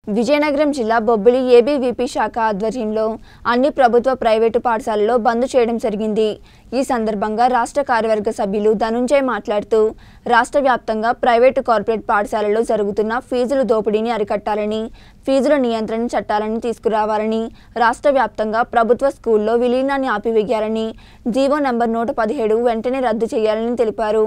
విజయనగరం జిల్లా బొబ్బిలి ఏబీవీపీ శాఖ ఆధ్వర్యంలో అన్ని ప్రభుత్వ ప్రైవేటు పాఠశాలల్లో బంద్ చేయడం జరిగింది ఈ సందర్భంగా రాష్ట్ర కార్యవర్గ సభ్యులు ధనుంజయ్ మాట్లాడుతూ రాష్ట్ర వ్యాప్తంగా ప్రైవేటు కార్పొరేట్ పాఠశాలల్లో జరుగుతున్న ఫీజుల దోపిడీని అరికట్టాలని ఫీజుల నియంత్రణ చట్టాలను తీసుకురావాలని రాష్ట్ర వ్యాప్తంగా ప్రభుత్వ స్కూల్లో విలీనాన్ని ఆపివేయాలని జీవో నంబర్ నూట పదిహేడు వెంటనే రద్దు చేయాలని తెలిపారు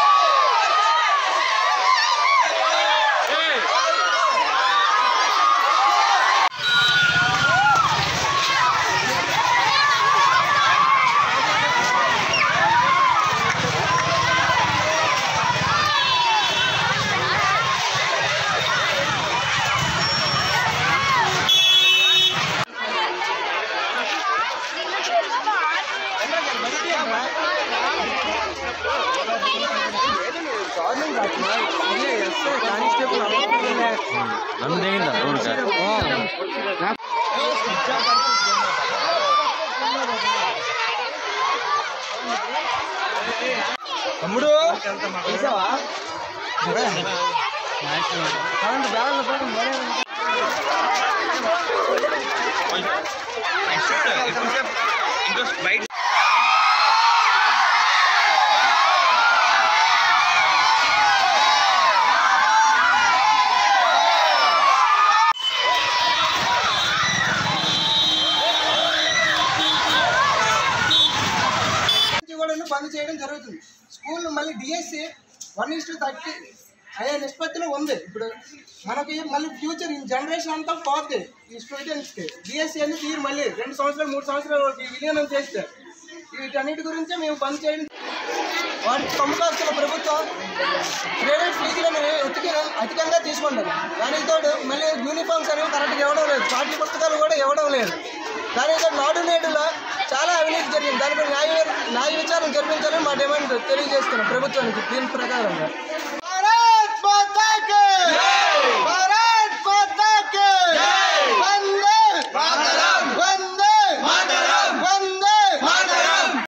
నన్ను దిగిందా రోడ్డు తమ్ముడు చూసావా నుంచి కూడా బంద్ చేయడం జరుగుతుంది స్కూల్ మళ్ళీ DSC one is to thirty అనే నిష్పత్తిలో ఉంది ఇప్పుడు మనకి మళ్ళీ ఫ్యూచర్ ఈ జనరేషన్ అంతా పోద్ది ఈ స్టూడెంట్స్కి డిఎస్సి అని తీరు మళ్ళీ రెండు సంవత్సరాలు మూడు సంవత్సరాలు వాళ్ళకి విలీనం చేస్తే వీటన్నిటి గురించి మేము బంద్ చేయడం వాటికి పంపుకోవాల్సిన ప్రభుత్వం ప్రైవేట్ ఫీజులను అతికి అధికంగా తీసుకుంటారు దానికి తోడు మళ్ళీ యూనిఫామ్స్ అనేవి కరెక్ట్గా ఇవ్వడం లేదు పాఠ్య పుస్తకాలు కూడా ఇవ్వడం లేదు దానికి తోడు నాడు నేడులో చాలా అవినీతి జరిగింది దానిపై న్యాయ న్యాయ విచారణ జరిపించాలని మా డిమాండ్ తెలియజేస్తున్నాం ప్రభుత్వానికి దీని ప్రకారంగా